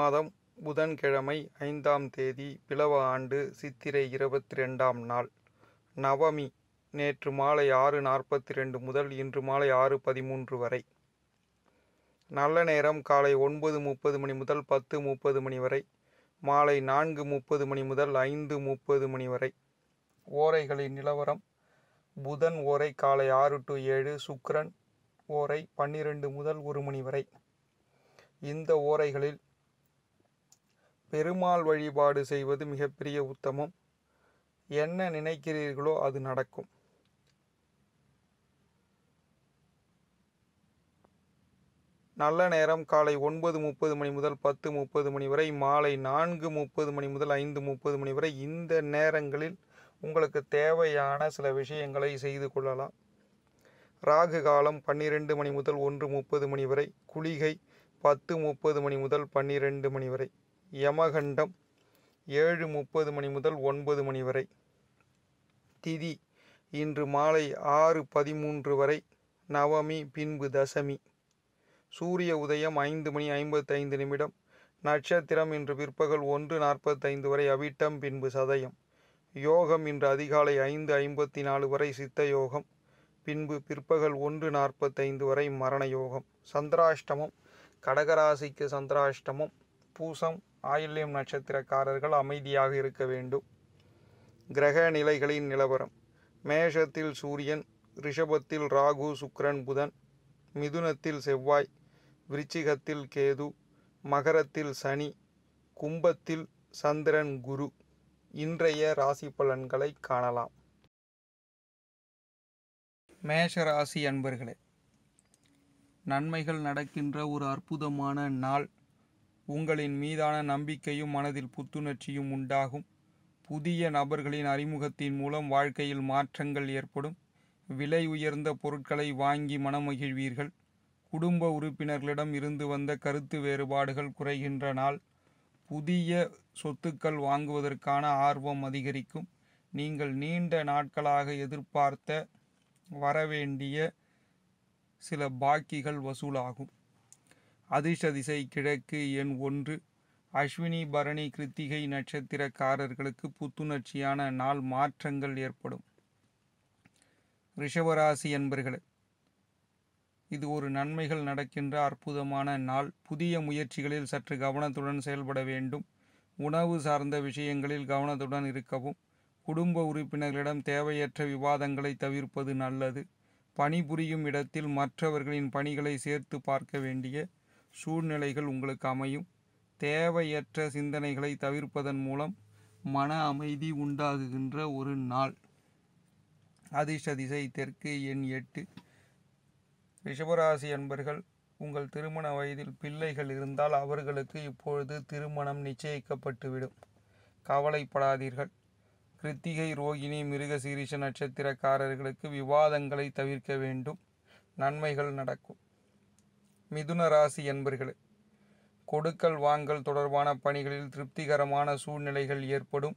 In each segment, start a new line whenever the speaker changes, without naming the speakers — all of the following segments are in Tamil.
மாதம் புதன்கிழமை ஐந்தாம் தேதி பிலவ ஆண்டு சித்திரை இருபத்தி ரெண்டாம் நாள் நவமி நேற்று மாலை ஆறு நாற்பத்தி ரெண்டு முதல் இன்று மாலை ஆறு பதிமூன்று வரை நல்ல நேரம் காலை ஒன்பது முப்பது மணி முதல் பத்து முப்பது மணி வரை மாலை நான்கு முப்பது மணி முதல் ஐந்து முப்பது மணி வரை ஓரைகளின் நிலவரம் புதன் ஓரை காலை ஆறு டு ஏழு சுக்கிரன் ஓரை பன்னிரெண்டு முதல் ஒரு மணி வரை இந்த ஓரைகளில் பெருமாள் வழிபாடு செய்வது மிகப்பெரிய உத்தமம் என்ன நினைக்கிறீர்களோ அது நடக்கும் நல்ல நேரம் காலை ஒன்பது முப்பது மணி முதல் பத்து முப்பது மணி வரை மாலை நான்கு முப்பது மணி முதல் ஐந்து முப்பது மணி வரை இந்த நேரங்களில் உங்களுக்கு தேவையான சில விஷயங்களை செய்து கொள்ளலாம் ராகு காலம் பன்னிரெண்டு மணி முதல் ஒன்று முப்பது மணி வரை குளிகை பத்து முப்பது மணி முதல் பன்னிரெண்டு மணி வரை யமகண்டம் ஏழு முப்பது மணி முதல் ஒன்பது மணி வரை திதி இன்று மாலை ஆறு பதிமூன்று வரை நவமி பின்பு தசமி சூரிய உதயம் ஐந்து மணி ஐம்பத்தைந்து நிமிடம் நட்சத்திரம் இன்று பிற்பகல் ஒன்று நாற்பத்தைந்து வரை அவிட்டம் பின்பு சதயம் யோகம் இன்று அதிகாலை ஐந்து ஐம்பத்தி நாலு வரை சித்த யோகம் பின்பு பிற்பகல் ஒன்று நாற்பத்தைந்து வரை மரண யோகம் சந்திராஷ்டமம் கடகராசிக்கு சந்திராஷ்டமம் பூசம் ஆயில்யம் நட்சத்திரக்காரர்கள் அமைதியாக இருக்க வேண்டும் கிரக நிலைகளின் நிலவரம் மேஷத்தில் சூரியன் ரிஷபத்தில் ராகு சுக்கிரன் புதன் மிதுனத்தில் செவ்வாய் விருச்சிகத்தில் கேது மகரத்தில் சனி கும்பத்தில் சந்திரன் குரு இன்றைய ராசி பலன்களை காணலாம் மேஷ ராசி அன்பர்களே நன்மைகள் நடக்கின்ற ஒரு அற்புதமான நாள் உங்களின் மீதான நம்பிக்கையும் மனதில் புத்துணர்ச்சியும் உண்டாகும் புதிய நபர்களின் அறிமுகத்தின் மூலம் வாழ்க்கையில் மாற்றங்கள் ஏற்படும் விலை உயர்ந்த பொருட்களை வாங்கி மனமகிழ்வீர்கள் குடும்ப உறுப்பினர்களிடம் இருந்து வந்த கருத்து வேறுபாடுகள் குறைகின்ற நாள் புதிய சொத்துக்கள் வாங்குவதற்கான ஆர்வம் அதிகரிக்கும் நீங்கள் நீண்ட நாட்களாக எதிர்பார்த்த வரவேண்டிய சில பாக்கிகள் வசூலாகும் அதிர்ஷ்ட திசை கிழக்கு எண் ஒன்று அஸ்வினி பரணி கிருத்திகை நட்சத்திரக்காரர்களுக்கு புத்துணர்ச்சியான நாள் மாற்றங்கள் ஏற்படும் ரிஷபராசி என்பர்களே இது ஒரு நன்மைகள் நடக்கின்ற அற்புதமான நாள் புதிய முயற்சிகளில் சற்று கவனத்துடன் செயல்பட வேண்டும் உணவு சார்ந்த விஷயங்களில் கவனத்துடன் இருக்கவும் குடும்ப உறுப்பினர்களிடம் தேவையற்ற விவாதங்களை தவிர்ப்பது நல்லது பணிபுரியும் இடத்தில் மற்றவர்களின் பணிகளை சேர்த்து பார்க்க வேண்டிய சூழ்நிலைகள் உங்களுக்கு அமையும் தேவையற்ற சிந்தனைகளை தவிர்ப்பதன் மூலம் மன அமைதி உண்டாகுகின்ற ஒரு நாள் அதிர்ஷ்ட திசை தெற்கு எண் எட்டு ரிஷபராசி அன்பர்கள் உங்கள் திருமண வயதில் பிள்ளைகள் இருந்தால் அவர்களுக்கு இப்பொழுது திருமணம் நிச்சயிக்கப்பட்டுவிடும் கவலைப்படாதீர்கள் கிருத்திகை ரோகிணி மிருகசீரிஷ நட்சத்திரக்காரர்களுக்கு விவாதங்களை தவிர்க்க வேண்டும் நன்மைகள் நடக்கும் மிதுன ராசி என்பர்களே கொடுக்கல் வாங்கல் தொடர்பான பணிகளில் திருப்திகரமான சூழ்நிலைகள் ஏற்படும்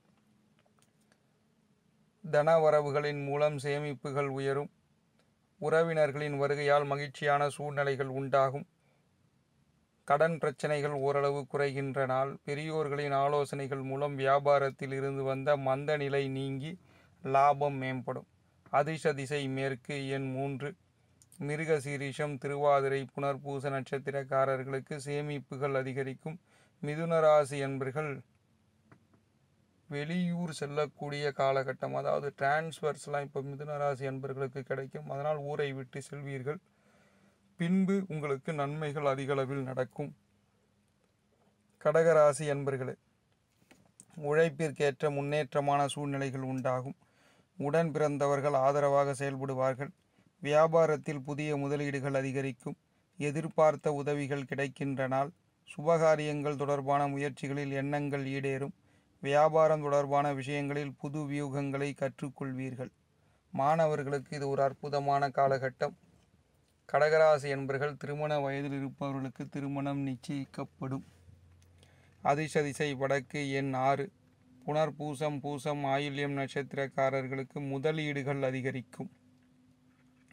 தனவரவுகளின் மூலம் சேமிப்புகள் உயரும் உறவினர்களின் வருகையால் மகிழ்ச்சியான சூழ்நிலைகள் உண்டாகும் கடன் பிரச்சனைகள் ஓரளவு குறைகின்ற நாள் பெரியோர்களின் ஆலோசனைகள் மூலம் வியாபாரத்தில் இருந்து வந்த மந்த நிலை நீங்கி லாபம் மேம்படும் அதிர்ஷ்ட திசை மேற்கு எண் மூன்று மிருக சீரிஷம் திருவாதிரை புனர்பூச நட்சத்திரக்காரர்களுக்கு சேமிப்புகள் அதிகரிக்கும் மிதுன ராசி என்பர்கள் வெளியூர் செல்லக்கூடிய காலகட்டம் அதாவது டிரான்ஸ்ஃபர்ஸ்லாம் இப்போ மிதுன ராசி என்பர்களுக்கு கிடைக்கும் அதனால் ஊரை விட்டு செல்வீர்கள் பின்பு உங்களுக்கு நன்மைகள் அதிகளவில் நடக்கும் கடகராசி என்பர்களே உழைப்பிற்கேற்ற முன்னேற்றமான சூழ்நிலைகள் உண்டாகும் உடன் பிறந்தவர்கள் ஆதரவாக செயல்படுவார்கள் வியாபாரத்தில் புதிய முதலீடுகள் அதிகரிக்கும் எதிர்பார்த்த உதவிகள் கிடைக்கின்ற நாள் சுபகாரியங்கள் தொடர்பான முயற்சிகளில் எண்ணங்கள் ஈடேறும் வியாபாரம் தொடர்பான விஷயங்களில் புது வியூகங்களை கற்றுக்கொள்வீர்கள் மாணவர்களுக்கு இது ஒரு அற்புதமான காலகட்டம் கடகராசி என்பர்கள் திருமண வயதில் இருப்பவர்களுக்கு திருமணம் நிச்சயிக்கப்படும் அதிர்ஷ்ட திசை வடக்கு எண் ஆறு புனர்பூசம் பூசம் ஆயில்யம் நட்சத்திரக்காரர்களுக்கு முதலீடுகள் அதிகரிக்கும்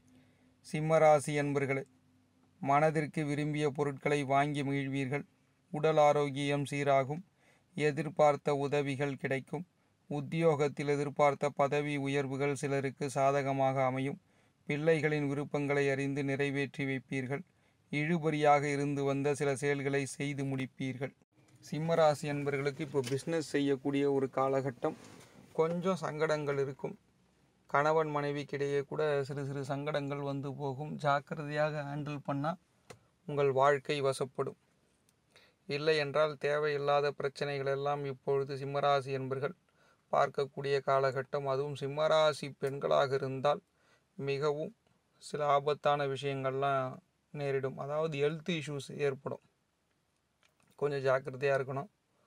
சிம்மராசி என்பர்களே மனதிற்கு விரும்பிய பொருட்களை வாங்கி மகிழ்வீர்கள் உடல் ஆரோக்கியம் சீராகும் எதிர்பார்த்த உதவிகள் கிடைக்கும் உத்தியோகத்தில் எதிர்பார்த்த பதவி உயர்வுகள் சிலருக்கு சாதகமாக அமையும் பிள்ளைகளின் விருப்பங்களை அறிந்து நிறைவேற்றி வைப்பீர்கள் இழுபறியாக இருந்து வந்த சில செயல்களை செய்து முடிப்பீர்கள் சிம்மராசி என்பர்களுக்கு இப்போ பிஸ்னஸ் செய்யக்கூடிய ஒரு காலகட்டம் கொஞ்சம் சங்கடங்கள் இருக்கும் கணவன் மனைவிக்கிடையே கூட சிறு சிறு சங்கடங்கள் வந்து போகும் ஜாக்கிரதையாக ஹேண்டில் பண்ணால் உங்கள் வாழ்க்கை வசப்படும் இல்லை என்றால் தேவையில்லாத பிரச்சனைகள் எல்லாம் இப்பொழுது சிம்மராசி என்பர்கள் பார்க்கக்கூடிய காலகட்டம் அதுவும் சிம்மராசி பெண்களாக இருந்தால் மிகவும் சில ஆபத்தான விஷயங்கள்லாம் நேரிடும் அதாவது ஹெல்த் இஷ்யூஸ் ஏற்படும் கொஞ்சம் ஜாக்கிரதையாக இருக்கணும்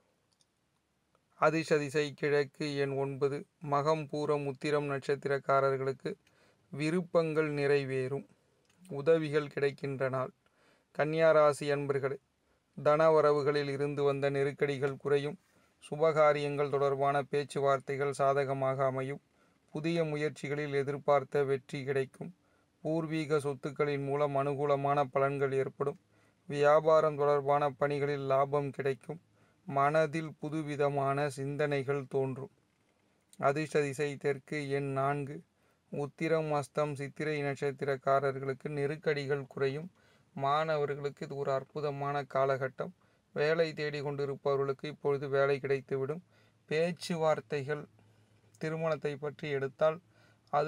அதிசதிசை கிழக்கு எண் ஒன்பது மகம் பூரம் உத்திரம் நட்சத்திரக்காரர்களுக்கு விருப்பங்கள் நிறைவேறும் உதவிகள் கிடைக்கின்ற நாள் கன்னியாராசி அன்பர்களே தனவரவுகளில் இருந்து வந்த நெருக்கடிகள் குறையும் சுபகாரியங்கள் தொடர்பான பேச்சுவார்த்தைகள் சாதகமாக அமையும் புதிய முயற்சிகளில் எதிர்பார்த்த வெற்றி கிடைக்கும் பூர்வீக சொத்துக்களின் மூலம் அனுகூலமான பலன்கள் ஏற்படும் வியாபாரம் தொடர்பான பணிகளில் லாபம் கிடைக்கும் மனதில் புதுவிதமான சிந்தனைகள் தோன்றும் அதிர்ஷ்ட திசை தெற்கு எண் நான்கு உத்திரம் அஸ்தம் சித்திரை நட்சத்திரக்காரர்களுக்கு நெருக்கடிகள் குறையும் மாணவர்களுக்கு இது ஒரு அற்புதமான காலகட்டம் வேலை தேடி கொண்டிருப்பவர்களுக்கு இப்பொழுது வேலை கிடைத்துவிடும் பேச்சுவார்த்தைகள் திருமணத்தை பற்றி எடுத்தால் அது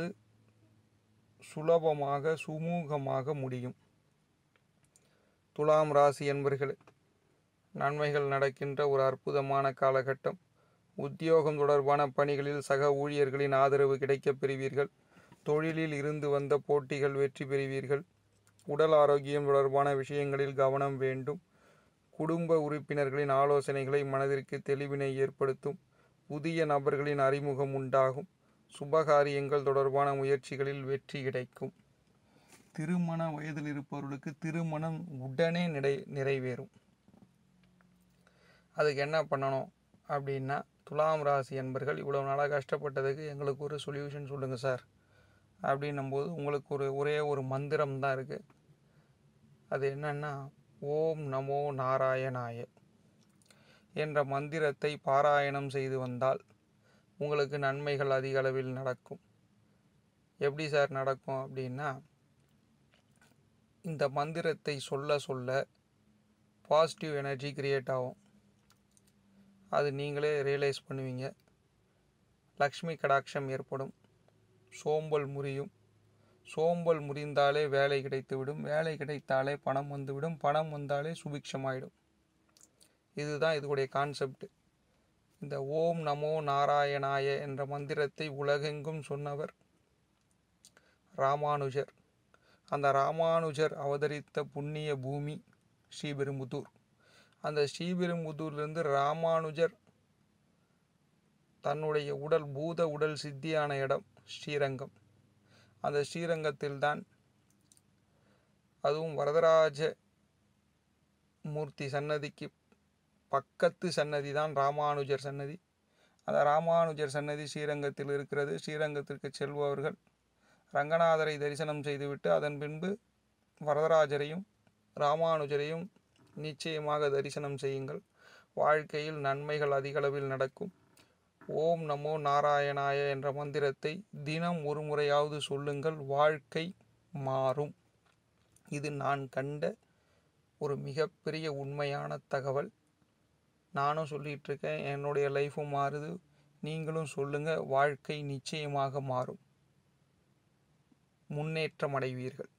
சுலபமாக சுமூகமாக முடியும் துலாம் ராசி என்பர்களே நன்மைகள் நடக்கின்ற ஒரு அற்புதமான காலகட்டம் உத்தியோகம் தொடர்பான பணிகளில் சக ஊழியர்களின் ஆதரவு கிடைக்கப் பெறுவீர்கள் தொழிலில் இருந்து வந்த போட்டிகள் வெற்றி பெறுவீர்கள் உடல் ஆரோக்கியம் தொடர்பான விஷயங்களில் கவனம் வேண்டும் குடும்ப உறுப்பினர்களின் ஆலோசனைகளை மனதிற்கு தெளிவினை ஏற்படுத்தும் புதிய நபர்களின் அறிமுகம் உண்டாகும் சுபகாரியங்கள் தொடர்பான முயற்சிகளில் வெற்றி கிடைக்கும் திருமண வயதில் இருப்பவர்களுக்கு திருமணம் உடனே நிறை நிறைவேறும் அதுக்கு என்ன பண்ணணும் அப்படின்னா துலாம் ராசி என்பர்கள் இவ்வளோ நாளாக கஷ்டப்பட்டதுக்கு எங்களுக்கு ஒரு சொல்யூஷன் சொல்லுங்கள் சார் அப்படின்னும்போது உங்களுக்கு ஒரு ஒரே ஒரு மந்திரம் தான் இருக்குது அது என்னன்னா ஓம் நமோ நாராயணாய என்ற மந்திரத்தை பாராயணம் செய்து வந்தால் உங்களுக்கு நன்மைகள் அதிக அளவில் நடக்கும் எப்படி சார் நடக்கும் அப்படின்னா இந்த மந்திரத்தை சொல்ல சொல்ல பாசிட்டிவ் எனர்ஜி கிரியேட் ஆகும் அது நீங்களே ரியலைஸ் பண்ணுவீங்க லக்ஷ்மி கடாட்சம் ஏற்படும் சோம்பல் முறியும் சோம்பல் முறிந்தாலே வேலை கிடைத்துவிடும் வேலை கிடைத்தாலே பணம் வந்துவிடும் பணம் வந்தாலே சுபிக்ஷமாயிடும் இதுதான் இதனுடைய கான்செப்ட் இந்த ஓம் நமோ நாராயணாய என்ற மந்திரத்தை உலகெங்கும் சொன்னவர் ராமானுஜர் அந்த ராமானுஜர் அவதரித்த புண்ணிய பூமி ஸ்ரீபெரும்புதூர் அந்த ஸ்ரீபெரும்புதூர்லேருந்து ராமானுஜர் தன்னுடைய உடல் பூத உடல் சித்தியான இடம் ஸ்ரீரங்கம் அந்த ஸ்ரீரங்கத்தில்தான் அதுவும் வரதராஜ மூர்த்தி சன்னதிக்கு பக்கத்து சன்னதி தான் ராமானுஜர் சன்னதி அந்த ராமானுஜர் சன்னதி ஸ்ரீரங்கத்தில் இருக்கிறது ஸ்ரீரங்கத்திற்கு செல்பவர்கள் ரங்கநாதரை தரிசனம் செய்துவிட்டு அதன் பின்பு வரதராஜரையும் ராமானுஜரையும் நிச்சயமாக தரிசனம் செய்யுங்கள் வாழ்க்கையில் நன்மைகள் அதிகளவில் நடக்கும் ஓம் நமோ நாராயணாய என்ற மந்திரத்தை தினம் ஒரு முறையாவது சொல்லுங்கள் வாழ்க்கை மாறும் இது நான் கண்ட ஒரு மிகப்பெரிய உண்மையான தகவல் நானும் சொல்லிட்டு இருக்கேன் என்னுடைய லைஃப்பும் மாறுது நீங்களும் சொல்லுங்க வாழ்க்கை நிச்சயமாக மாறும் முன்னேற்றம் அடைவீர்கள்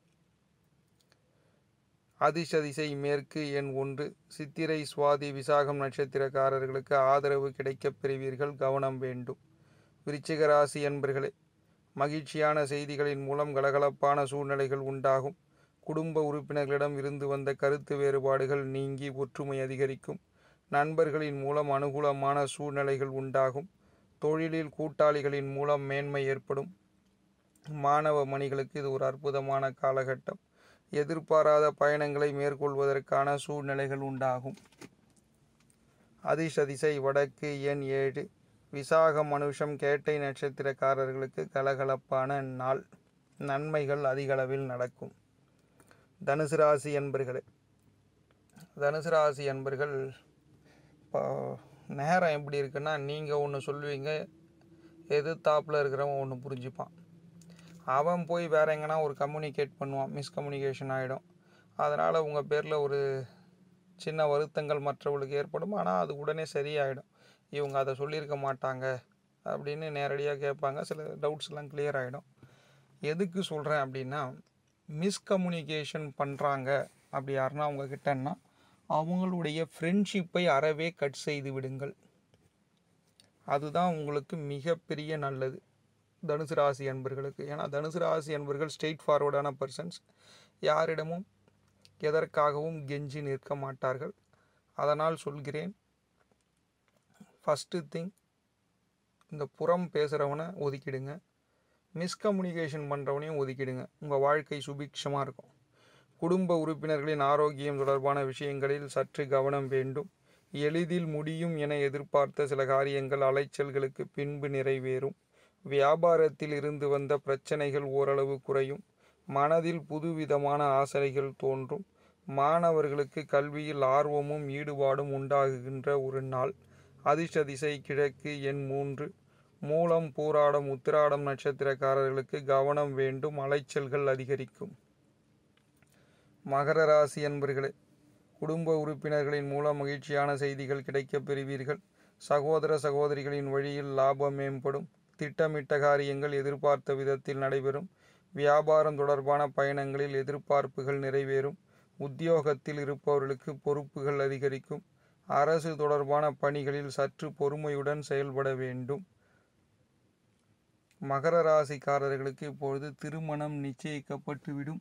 அதிசதிசை மேற்கு எண் ஒன்று சித்திரை சுவாதி விசாகம் நட்சத்திரக்காரர்களுக்கு ஆதரவு கிடைக்கப் பெறுவீர்கள் கவனம் வேண்டும் விருச்சிக ராசி என்பர்களே மகிழ்ச்சியான செய்திகளின் மூலம் கலகலப்பான சூழ்நிலைகள் உண்டாகும் குடும்ப உறுப்பினர்களிடம் இருந்து வந்த கருத்து வேறுபாடுகள் நீங்கி ஒற்றுமை அதிகரிக்கும் நண்பர்களின் மூலம் அனுகூலமான சூழ்நிலைகள் உண்டாகும் தொழிலில் கூட்டாளிகளின் மூலம் மேன்மை ஏற்படும் மாணவ மணிகளுக்கு இது ஒரு அற்புதமான காலகட்டம் எதிர்பாராத பயணங்களை மேற்கொள்வதற்கான சூழ்நிலைகள் உண்டாகும் அதிசதிசை வடக்கு எண் ஏழு விசாகம் மனுஷம் கேட்டை நட்சத்திரக்காரர்களுக்கு கலகலப்பான நாள் நன்மைகள் அதிகளவில் நடக்கும் தனுசு ராசி என்பர்களே தனுசு ராசி அன்பர்கள் இப்போ நேரம் எப்படி இருக்குன்னா நீங்கள் ஒன்று சொல்லுவீங்க எதிர்த்தாப்பில் இருக்கிறவன் ஒன்று புரிஞ்சுப்பான் அவன் போய் வேற எங்கன்னா ஒரு கம்யூனிகேட் பண்ணுவான் மிஸ்கம்யூனிகேஷன் ஆகிடும் அதனால் உங்கள் பேரில் ஒரு சின்ன வருத்தங்கள் மற்றவர்களுக்கு ஏற்படும் ஆனால் அது உடனே சரியாயிடும் இவங்க அதை சொல்லியிருக்க மாட்டாங்க அப்படின்னு நேரடியாக கேட்பாங்க சில டவுட்ஸ் எல்லாம் கிளியர் ஆகிடும் எதுக்கு சொல்கிறேன் அப்படின்னா மிஸ்கம்யூனிகேஷன் பண்ணுறாங்க அப்படி யாருன்னா அவங்க கிட்டன்னா அவங்களுடைய ஃப்ரெண்ட்ஷிப்பை அறவே கட் செய்து விடுங்கள் அதுதான் உங்களுக்கு மிகப்பெரிய நல்லது தனுசு ராசி அன்பர்களுக்கு ஏன்னா தனுசு ராசி அன்பர்கள் ஸ்ட்ரெயிட் ஃபார்வர்டான பர்சன்ஸ் யாரிடமும் எதற்காகவும் கெஞ்சி நிற்க மாட்டார்கள் அதனால் சொல்கிறேன் ஃபஸ்ட்டு திங் இந்த புறம் பேசுகிறவனை ஒதுக்கிடுங்க மிஸ்கம்யூனிகேஷன் பண்ணுறவனையும் ஒதுக்கிடுங்க உங்கள் வாழ்க்கை சுபிக்ஷமாக இருக்கும் குடும்ப உறுப்பினர்களின் ஆரோக்கியம் தொடர்பான விஷயங்களில் சற்று கவனம் வேண்டும் எளிதில் முடியும் என எதிர்பார்த்த சில காரியங்கள் அலைச்சல்களுக்கு பின்பு நிறைவேறும் வியாபாரத்தில் இருந்து வந்த பிரச்சனைகள் ஓரளவு குறையும் மனதில் புதுவிதமான ஆசைகள் தோன்றும் மாணவர்களுக்கு கல்வியில் ஆர்வமும் ஈடுபாடும் உண்டாகுகின்ற ஒரு நாள் அதிர்ஷ்ட திசை கிழக்கு எண் மூன்று மூலம் பூராடம் உத்திராடம் நட்சத்திரக்காரர்களுக்கு கவனம் வேண்டும் அலைச்சல்கள் அதிகரிக்கும் மகர ராசி அன்பர்களே குடும்ப உறுப்பினர்களின் மூலம் மகிழ்ச்சியான செய்திகள் கிடைக்கப் பெறுவீர்கள் சகோதர சகோதரிகளின் வழியில் லாபம் மேம்படும் திட்டமிட்ட காரியங்கள் எதிர்பார்த்த விதத்தில் நடைபெறும் வியாபாரம் தொடர்பான பயணங்களில் எதிர்பார்ப்புகள் நிறைவேறும் உத்தியோகத்தில் இருப்பவர்களுக்கு பொறுப்புகள் அதிகரிக்கும் அரசு தொடர்பான பணிகளில் சற்று பொறுமையுடன் செயல்பட வேண்டும் மகர ராசிக்காரர்களுக்கு இப்பொழுது திருமணம் நிச்சயிக்கப்பட்டுவிடும்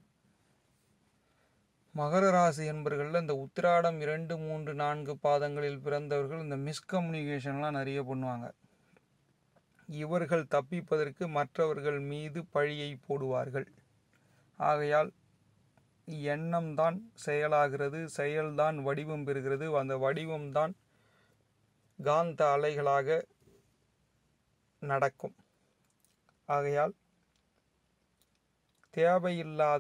மகர ராசி என்பர்களில் இந்த உத்திராடம் இரண்டு மூன்று நான்கு பாதங்களில் பிறந்தவர்கள் இந்த மிஸ்கம்யூனிகேஷன்லாம் நிறைய பண்ணுவாங்க இவர்கள் தப்பிப்பதற்கு மற்றவர்கள் மீது பழியை போடுவார்கள் ஆகையால் எண்ணம்தான் செயலாகிறது செயல்தான் வடிவம் பெறுகிறது அந்த வடிவம்தான் காந்த அலைகளாக நடக்கும் ஆகையால் தேவையில்லாத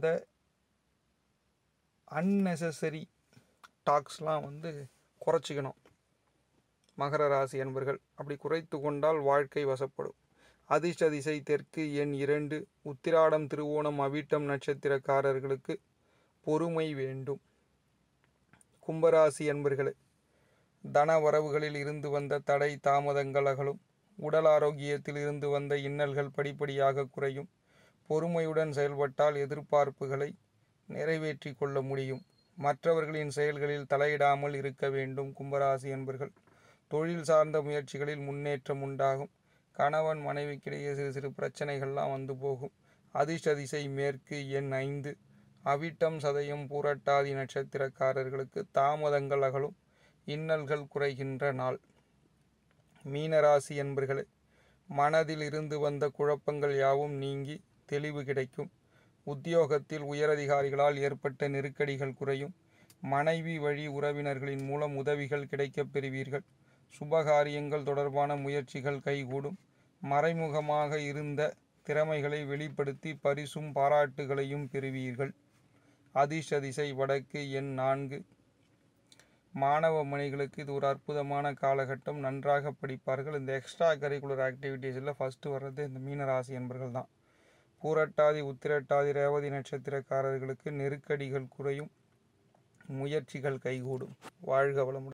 அன்னெசசரி டாக்ஸ்லாம் வந்து குறைச்சிக்கணும் மகர ராசி என்பர்கள் அப்படி குறைத்து கொண்டால் வாழ்க்கை வசப்படும் அதிர்ஷ்ட திசை தெற்கு எண் இரண்டு உத்திராடம் திருவோணம் அவிட்டம் நட்சத்திரக்காரர்களுக்கு பொறுமை வேண்டும் கும்பராசி என்பர்களே தன வரவுகளில் இருந்து வந்த தடை தாமதங்கள் அகலும் உடல் ஆரோக்கியத்தில் இருந்து வந்த இன்னல்கள் படிப்படியாக குறையும் பொறுமையுடன் செயல்பட்டால் எதிர்பார்ப்புகளை நிறைவேற்றி கொள்ள முடியும் மற்றவர்களின் செயல்களில் தலையிடாமல் இருக்க வேண்டும் கும்பராசி என்பர்கள் தொழில் சார்ந்த முயற்சிகளில் முன்னேற்றம் உண்டாகும் கணவன் மனைவிக்கிடையே சிறு சிறு பிரச்சனைகள்லாம் வந்து போகும் அதிர்ஷ்ட திசை மேற்கு எண் ஐந்து அவிட்டம் சதயம் பூரட்டாதி நட்சத்திரக்காரர்களுக்கு தாமதங்கள் அகலும் இன்னல்கள் குறைகின்ற நாள் மீனராசி என்பர்களே மனதில் இருந்து வந்த குழப்பங்கள் யாவும் நீங்கி தெளிவு கிடைக்கும் உத்தியோகத்தில் உயரதிகாரிகளால் ஏற்பட்ட நெருக்கடிகள் குறையும் மனைவி வழி உறவினர்களின் மூலம் உதவிகள் கிடைக்கப் பெறுவீர்கள் சுபகாரியங்கள் தொடர்பான முயற்சிகள் கைகூடும் மறைமுகமாக இருந்த திறமைகளை வெளிப்படுத்தி பரிசும் பாராட்டுகளையும் பெறுவீர்கள் அதிர்ஷ்ட திசை வடக்கு எண் நான்கு மாணவ மணிகளுக்கு இது ஒரு அற்புதமான காலகட்டம் நன்றாக படிப்பார்கள் இந்த எக்ஸ்ட்ரா கரிக்குலர் ஆக்டிவிட்டீஸில் ஃபஸ்ட்டு வர்றது இந்த மீனராசி என்பர்கள் தான் பூரட்டாதி உத்திரட்டாதி ரேவதி நட்சத்திரக்காரர்களுக்கு நெருக்கடிகள் குறையும் முயற்சிகள் கைகூடும் வாழ்க வளமுடன்